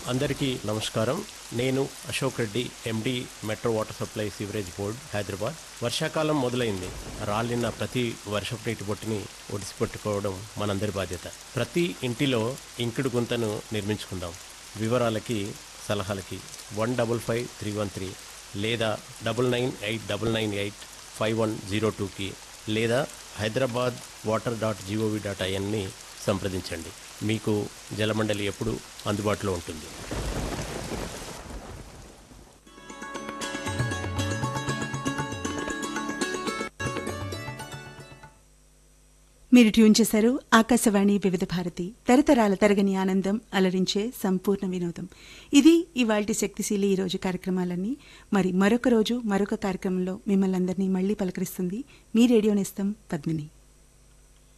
అందరికీ నమస్కారం నేను Ashok Reddy MD metro water supply sewerage board Hyderabad వర్షాకాలం మొదలైంది రాలిన ప్రతి వర్షపు నీటి బొట్టుని ఒడిసిపెట్టుకోవడం మనందరి బాధ్యత ప్రతి ఇంటిలో ఇంకుడు గుంతను నిర్మించుకుందాం వివరాలకి సలహాలకి one double five three one three లేదా double nine eight double nine eight five one zero టూకి లేదా Hyderabad water dot gov dot ఐఎన్ని సంప్రదించండి మీకు జలమండలి ఎప్పుడు అందుబాటులో ఉంటుంది మీరు ట్యూన్ చేశారు ఆకాశవాణి వివిధ భారతి తరతరాల తరగని ఆనందం అలరించే సంపూర్ణ వినోదం ఇది ఇవాల్టి శక్తిశీలి ఈ రోజు కార్యక్రమాలన్నీ మరి మరొక రోజు మరొక కార్యక్రమంలో మిమ్మల్ని అందరినీ మళ్ళీ పలకరిస్తుంది మీ రేడియో నేస్తం పద్మిని